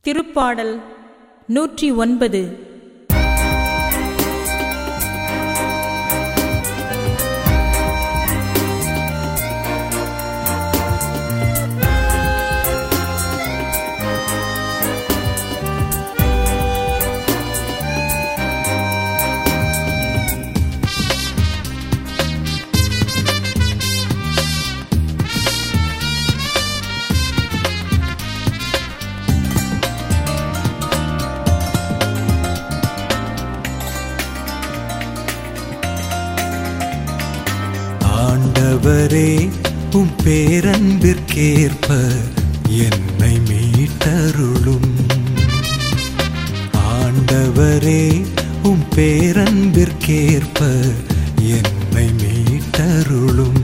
திருப்பாடல் நூற்றி ஒன்பது ஆண்டவரே உம் பேரன்பிற்கேற்ப என்னை மீட்டருளும் ஆண்டவரே உம் பேரன்பிற்கேற்ப என்னை மீட்டருளும்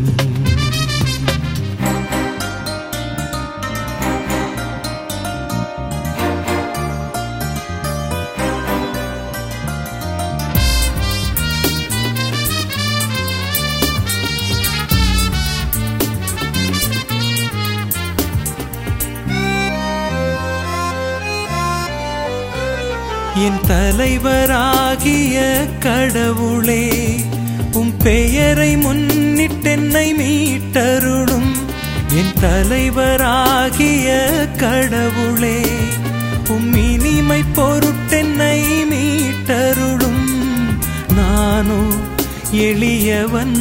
என் தலைவராகிய கடவுளே உம் பெயரை முன்னிட்டென்னை மீட்டருளும் என் தலைவராகிய கடவுளே உம் இனிமை பொருட்டென்னை மீட்டருளும் நானோ எளியவன்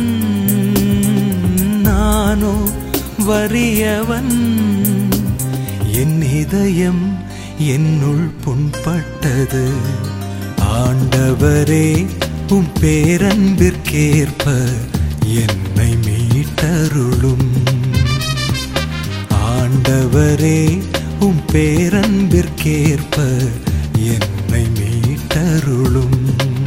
நானோ வறியவன் என் இதயம் என்னுள் புண்பட்டது ஆண்டவரே உம் பேரன்பிற்கேற்ப என்னை மீட்டருளும் ஆண்டவரே உம் பேரன்பிற்கேற்ப என்னை மீட்டருளும்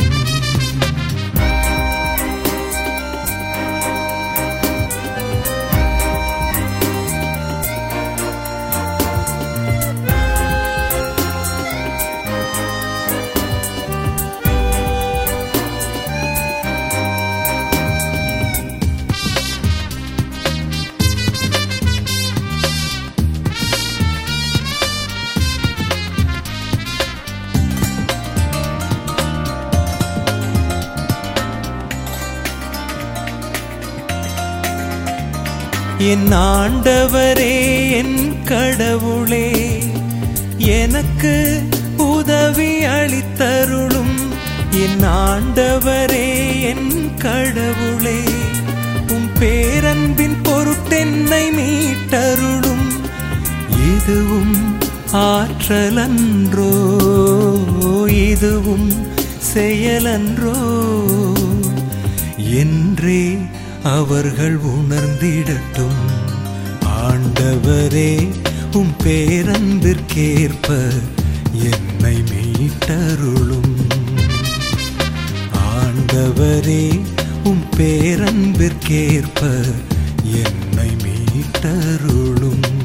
என் ஆண்டவரே என் கடவுளே எனக்கு உதவி அளித்தருளும் என் ஆண்டவரே என் கடவுளே உம் பேரன்பின் பொருட்டென்னை மீட்டருளும் இதுவும் ஆற்றலன்றோ இதுவும் செயலன்றோ என்றே அவர்கள் உணர்ந்திடட்டும் ஆண்டவரே உம் பேரன்பிற்கேற்ப என்னை மீட்டருளும் ஆண்டவரே உம் பேரன்பிற்கேற்ப என்னை மீட்டருளும்